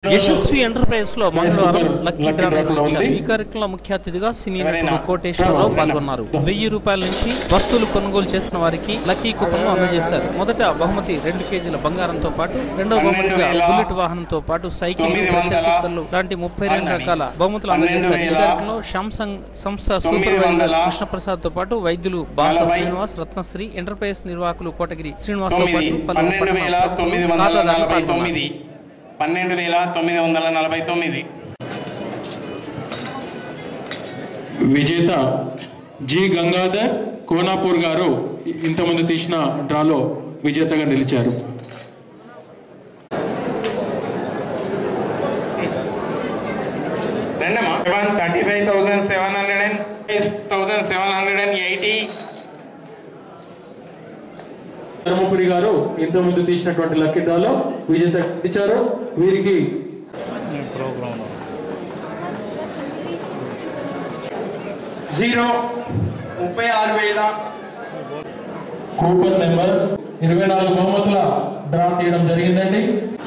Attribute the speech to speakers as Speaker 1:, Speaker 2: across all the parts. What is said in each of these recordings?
Speaker 1: Yashasvi enterprise లో మంగళవారం
Speaker 2: super
Speaker 1: lucky
Speaker 2: lucky
Speaker 1: draw
Speaker 2: draw కూడా
Speaker 1: నిర్వహించారు
Speaker 2: ఉంది.
Speaker 1: ఈ కార్యక్రమంలో ముఖ్య అతిథిగా సినీ
Speaker 2: ఎవరైనా?
Speaker 1: నటుడు కోటేశ్వరరావు
Speaker 2: ఎవరైనా?
Speaker 1: పాల్గొన్నారు వెయ్యి రూపాయల నుంచి వస్తువులు కొనుగోలు చేసిన వారికి లక్కీ కూపన్ అందజేశారు మొదట బహుమతి రెండు కేజీల బంగారంతో పాటు రెండో బహుమతిగా
Speaker 2: పన్నెండు వేల
Speaker 1: బుల్లెట్ వాహనంతో పాటు సైకిల్
Speaker 2: తొమ్మిది
Speaker 1: ప్రెషర్
Speaker 2: వందల
Speaker 1: కుక్కర్లు లాంటి ముప్పై రెండు
Speaker 2: పన్నెండు
Speaker 1: రకాల బహుమతులు అందజేశారు ఈ
Speaker 2: వేల
Speaker 1: కార్యక్రమంలో శాంసంగ్ సంస్థ
Speaker 2: తొమ్మిది
Speaker 1: సూపర్వైజర్
Speaker 2: వందల
Speaker 1: కృష్ణప్రసాద్ తో పాటు వైద్యులు బాస
Speaker 2: నలభై
Speaker 1: శ్రీనివాస్ రత్నశ్రీ ఎంటర్ప్రైజ్ నిర్వాహకులు కోటగిరి శ్రీనివాస్ తో
Speaker 2: తొమ్మిది
Speaker 1: పాటు పలువురు
Speaker 2: పన్నెండు
Speaker 1: పట్టణ
Speaker 2: వేల
Speaker 1: ప్రముఖులు,
Speaker 2: తొమ్మిది వందల
Speaker 1: ఖాతాదారులు
Speaker 2: నలభై
Speaker 1: పాల్గొన్నారు
Speaker 2: తొమ్మిది పన్నెండు వేల తొమ్మిది వందల నలభై తొమ్మిది
Speaker 3: విజేత జి గంగాధర్ కోనాపూర్ గారు ఇంతకుముందు తీసిన డ్రాలో విజేతగా నిలిచారు
Speaker 2: రెండమ్మా seven thirty five thousand seven hundred and thousand seven hundred and eighty
Speaker 3: Dharmapuri garu ఇంతకుముందు తీసినటువంటి లక్కీ డ్రాలో విజేత నిలిచారు వీరికి
Speaker 4: జీరో ముప్పై ఆరు వేల
Speaker 3: కూపన్ నెంబర్ ఇరవై నాలుగు బహుమతుల డ్రా తీయడం జరిగిందండి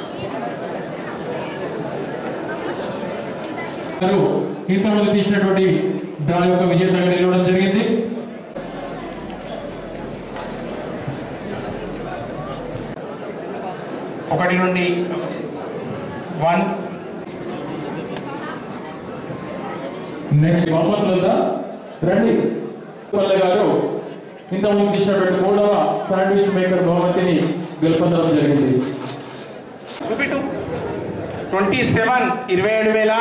Speaker 3: గారు ఇంతకుముందు తీసినటువంటి డ్రా యొక్క విజేతగా నిలవడం జరిగింది
Speaker 2: ఒకటి నుండి వన్
Speaker 3: నెక్స్ట్ మొహమ్మద్ లల్లా రండి పల్లె గారు ఇంతకుముందు తీసినటువంటి మూడవ శాండ్విచ్ మేకర్ బహుమతిని గెలుపొందడం జరిగింది
Speaker 2: చూపిటు ట్వంటీ సెవెన్ ఇరవై ఏడు వేల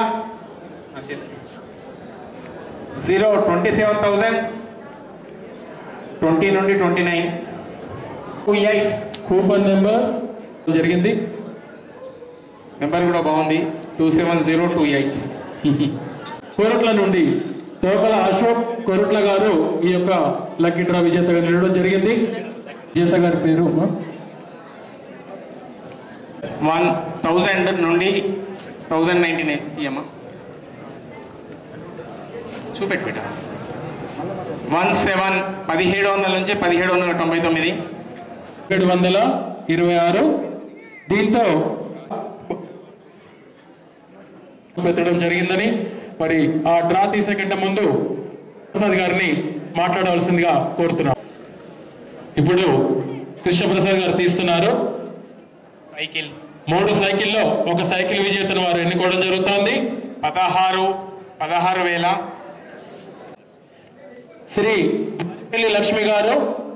Speaker 2: zero twenty seven thousand twenty నుండి twenty nine two eight
Speaker 3: coupon number జరిగింది
Speaker 2: నెంబర్ కూడా బాగుంది two seven zero two eight
Speaker 3: Koratla నుండి తోకల అశోక్ కోరట్ల గారు ఈ యొక్క లక్కీ డ్రా విజేతగా నిలవడం జరిగింది విజేత గారి పేరు
Speaker 2: వన్ థౌజండ్ నుండి థౌజండ్ నైంటీ నైన్ ఇయమ్మా చూపెట్టు బిడ్డ వన్ సెవెన్ పదిహేడు వందల నుంచి పదిహేడు వందల తొంభై తొమ్మిది
Speaker 3: ఏడు వందల ఇరవై ఆరు దీంతో పెట్టడం జరిగిందని మరి ఆ డ్రా తీసే కంటే ముందు ప్రసాద్ గారిని మాట్లాడవలసిందిగా కోరుతున్నాం ఇప్పుడు కృష్ణప్రసాద్ గారు తీస్తున్నారు
Speaker 2: సైకిల్
Speaker 3: మూడు సైకిల్లో ఒక సైకిల్ విజేతను వారు ఎన్నుకోవడం జరుగుతోంది
Speaker 2: పదహారు పదహారు వేల
Speaker 3: శ్రీ పెళ్లి లక్ష్మి గారు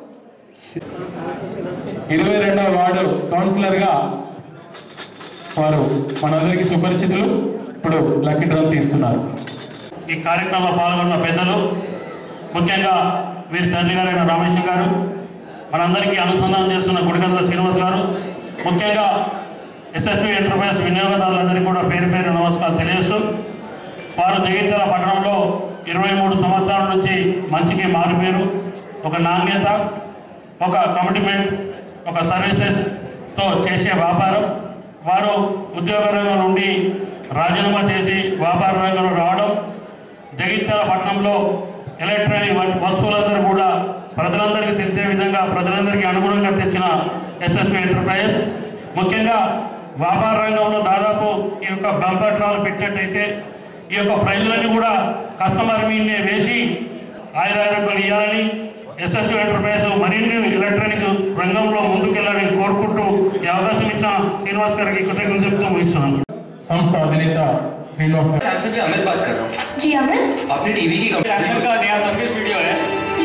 Speaker 3: ఇరవై రెండవ వార్డు కౌన్సిలర్ గా వారు మనందరికీ సుపరిచితులు ఇప్పుడు లక్కీ డ్రా తీస్తున్నారు
Speaker 5: ఈ కార్యక్రమంలో పాల్గొన్న పెద్దలు ముఖ్యంగా వీరి తండ్రి గారైన రామేశ్వర గారు మనందరికీ అనుసంధానం చేస్తున్న గుడిగంధల శ్రీనివాస్ గారు ముఖ్యంగా ఎస్ఎస్వి ఎంటర్ప్రైజ్ వినియోగదారులందరికీ కూడా పేరు పేరు నమస్కారం తెలియజేస్తూ వారు జగిత్యాల పట్టణంలో ఇరవై మూడు సంవత్సరాల నుంచి మంచికి మారిపోయారు ఒక నాణ్యత ఒక కమిట్మెంట్ ఒక సర్వీసెస్తో చేసే వ్యాపారం వారు ఉద్యోగ రంగం నుండి రాజీనామా చేసి వ్యాపార రంగంలో రావడం జగిత్యాల పట్టణంలో ఎలక్ట్రానిక్ వ- వస్తువులందరూ కూడా ప్రజలందరికీ తెలిసే విధంగా ప్రజలందరికీ అనుగుణంగా తెచ్చిన ఎస్ఎస్వి ఎంటర్ప్రైజెస్ ముఖ్యంగా వ్యాపార రంగంలో దాదాపు ఈ యొక్క బంపర్ డ్రాలు పెట్టినట్టయితే ఈ యొక్క ప్రైజులన్నీ కూడా కస్టమర్ మీదనే వేసి ఆయురారోగ్యాలు ఇవ్వాలని ఎస్ఎస్వి ఎంటర్ప్రైజ్ మరిన్ని ఎలక్ట్రానిక్ రంగంలో ముందుకెళ్ళాలని కోరుకుంటూ ఈ అవకాశం ఇచ్చిన శ్రీనివాస్ గారికి కృతజ్ఞతలు చెప్తూ ముగిస్తున్నాను
Speaker 3: సంస్థ అధినేత శ్రీనివాస్ గారు
Speaker 6: सैमसंग से अमित बात कर रहा हूँ
Speaker 7: जी अमित
Speaker 6: अपनी टीवी की
Speaker 2: सैमसंग का नया सर्विस वीडियो है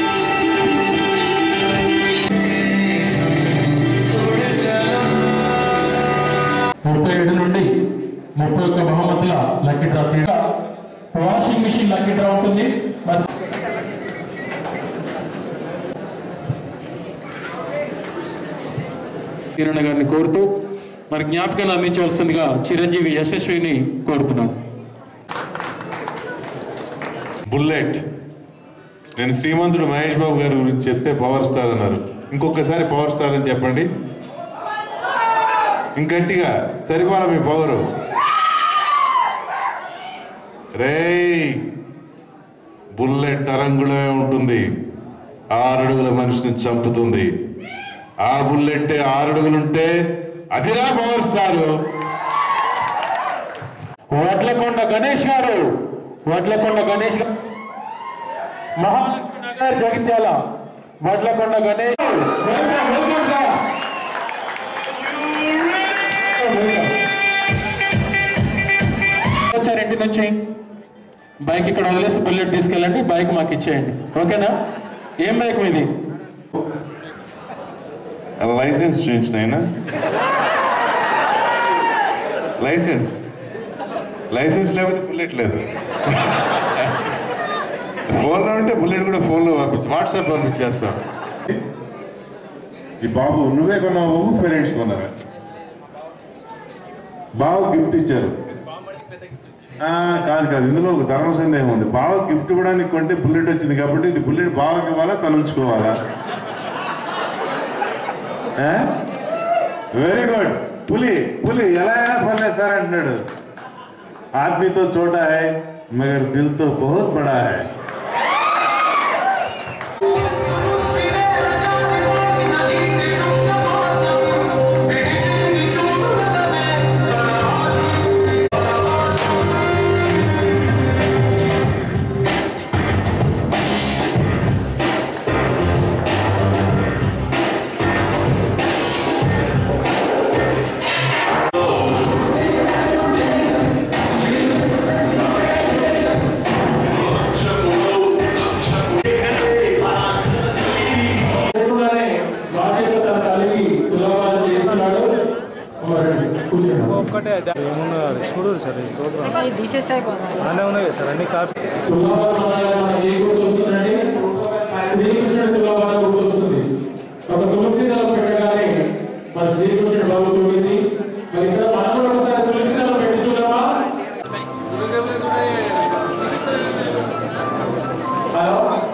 Speaker 3: ముప్పై ఏడు నుండి ముప్పై ఒక్క బహుమతుల లక్కీ డ్రా తీయడం వాషింగ్ మిషన్ లక్కీ డ్రా ఉంటుంది మరి కిరణ్ గారిని కోరుతూ మరి జ్ఞాపకాలు అందించవలసిందిగా చిరంజీవి యశస్విని కోరుతున్నాం
Speaker 8: బుల్లెట్ నేను శ్రీమంతుడు మహేష్ బాబు గారి గురించి చెప్తే పవర్ స్టార్ అన్నారు ఇంకొకసారి పవర్ స్టార్ అని చెప్పండి ఇంకట్టిగా సరిపోలా మీ పవరు రేయ్ బుల్లెట్ అరంగుళమే ఉంటుంది ఆరడుగుల మనిషిని చంపుతుంది ఆ బుల్లెట్ ఆరడుగులుంటే అదిరా పవర్ స్టార్
Speaker 3: వడ్లకొండ గణేష్ గారు Vadlakonda Ganesh garu. Mahalakshmi Nagar Jagtial Vadlakonda Ganesh welcome, welcome sir. వచ్చారు ఇంటి నుంచి బైక్ ఇక్కడ వదిలేసి బుల్లెట్ తీసుకెళ్ళండి బైక్ మాకు ఇచ్చేయండి ఓకేనా ఏం బైక్ మీది
Speaker 8: లైసెన్స్ చూపించిన ఆయన లైసెన్స్ లైసెన్స్ లేకపోతే బుల్లెట్ లేదు ఫోన్లో ఉంటే బుల్లెట్ కూడా ఫోన్లో పంపించి వాట్సాప్ పంపించేస్తాం
Speaker 7: ఈ బాబు నువ్వే కొన్నావు బాబు పేరెంట్స్ కొన్నారా బాబు గిఫ్ట్ ఇచ్చారు ఆ, కాదు కాదు ఇందులో ఒక ధర్మ సందేహం ఉంది బావ గిఫ్ట్ ఇవ్వడానికి కొంటే బుల్లెట్ వచ్చింది కాబట్టి ఇది బుల్లెట్ బావకి ఇవ్వాలా తను ఉంచుకోవాలా వెరీ గుడ్ పులి పులి ఎలా అయినా పర్లేదు సార్ అంటున్నాడు ఆద్మీతో చోటా హై మగర్ దిల్తో బహుత్ బడా హై
Speaker 3: ఎదురుగానే బాధ్యత తన తల్లికి తులవాలు చేస్తున్నాడు మరి కూర్చోండి
Speaker 9: ఒక్కటే ఏమున్నా చూడు సార్ ఈ ప్రోగ్రామ్ అన్నీ ఉన్నాయి కదా సార్ అన్ని కాపీ
Speaker 3: తులవాలు అనగానే మనకి ఏ గుర్తు వస్తుందండి శ్రీకృష్ణుడి తులవాలు గుర్తొస్తుంది ఒక తులసి దళం పెట్టగానే మన శ్రీకృష్ణుడు బాబు తోడింది మరి ఇక్కడ మనం కూడా ఒకసారి తులసి దళం పెట్టి చూడమా హలో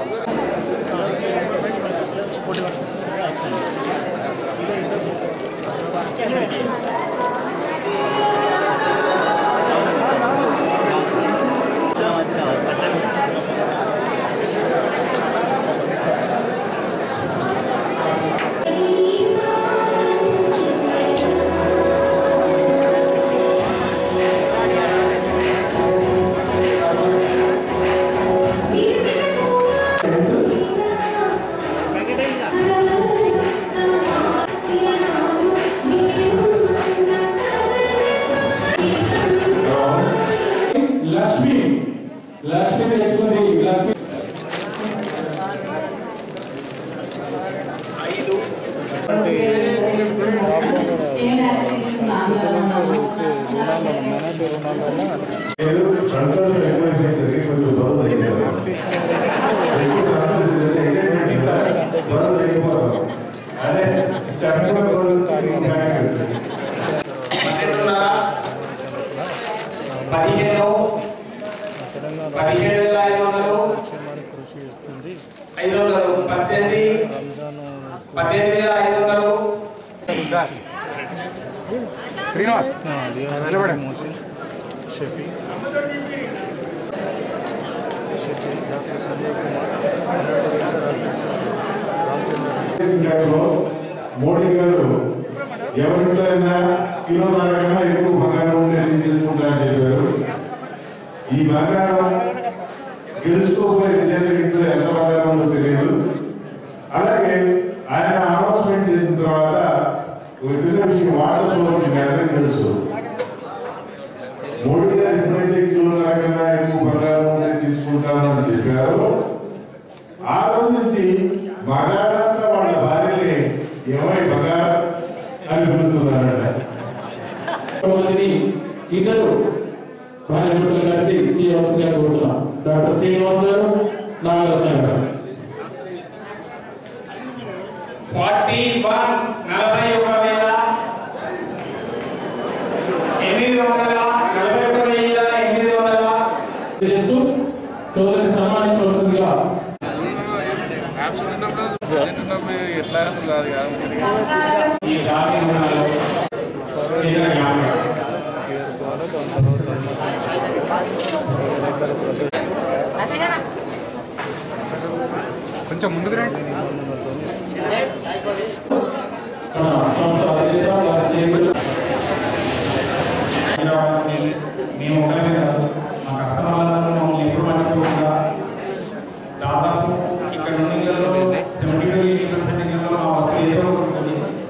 Speaker 3: లక్ష్మి లక్ష్మి తెచ్చుకుంది లక్ష్మి
Speaker 4: పదిహేను పదిహేడు వేల ఐదు వందలు ఐదు వందలు పద్దెనిమిది పద్దెనిమిది వేల ఐదు వందలు
Speaker 9: శ్రీనివాస్ మోసిన్ షఫీ షఫీ డాక్టర్ సంజయ్ కుమార్ రామచంద్ర
Speaker 7: మోడీ గారు ఎవరింట్లో అయినా కిలో కన్నా ఎక్కువ బంగారం ఉంటే నేను తీసుకుంటానని చెప్పారు ఈ బంగారం గెలుచుకోబోయే విజేత ఇంట్లో ఎంత బంగారం ఉందో తెలియదు అలాగే ఆయన అనౌన్స్మెంట్ చేసిన తర్వాత ఒక చిన్న విషయం వాట్సాప్లో మీ అందరికీ తెలుసు మోడీ గారు ఎప్పుడైతే కిలో కన్నా ఎక్కువ బంగారం ఉంటే తీసుకుంటానని చెప్పారో ఆ రోజు నుంచి మగాడంతా వాళ్ళ భార్యని ఏమై బంగారం అని పిలుస్తున్నారట
Speaker 3: మందిని ఇద్దరు కార్యకర్తలు కలిసి తీయవలసిందిగా కోరుతున్నాం డాక్టర్ శ్రీనివాస్ గారు నాగరత్న గారు
Speaker 4: ఫార్టీ వన్ నలభై ఒక వేల ఎనిమిది వందల నలభై ఒక వేల ఎనిమిది వందల
Speaker 3: చేస్తూ సోదరిని సన్మానించవలసిందిగా ఈ జాతి రుణాలు చిన్న జ్ఞాపకం.
Speaker 9: కొంచెం ముందుకు రండి
Speaker 3: మన సంస్థ అధినేత వారి స్నేహితులు
Speaker 4: రావడానికి మేము ఒకరే కాదు మా కస్టమర్లందరూ మమ్మల్ని ఎప్పుడు మర్చిపోకుండా దాదాపు ఇక్కడ ఉన్న ఇళ్ళలో సెవెంటీ టు ఎయిటీ పర్సెంట్ ఇళ్ళలో మా వస్తువు ఏదో ఒకటి ఉంటుంది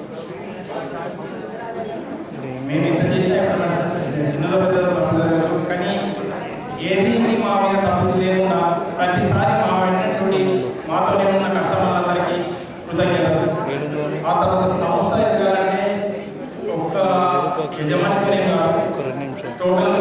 Speaker 4: మేము ఇంత చేసినా ఎక్కడ నచ్చదు చిన్నలో పెద్దలో తప్పు జరగదు కానీ ఏది మా మీద తప్పు లేకుండా ప్రతిసారి మా వెంటటువంటి మాతోనే ఉన్న కస్టమర్లందరికీ కృతజ్ఞతలు ఆ తర్వాత సంస్థ ఎదగాలంటే ఒక్క యజమానితోనే కాదు టోటల్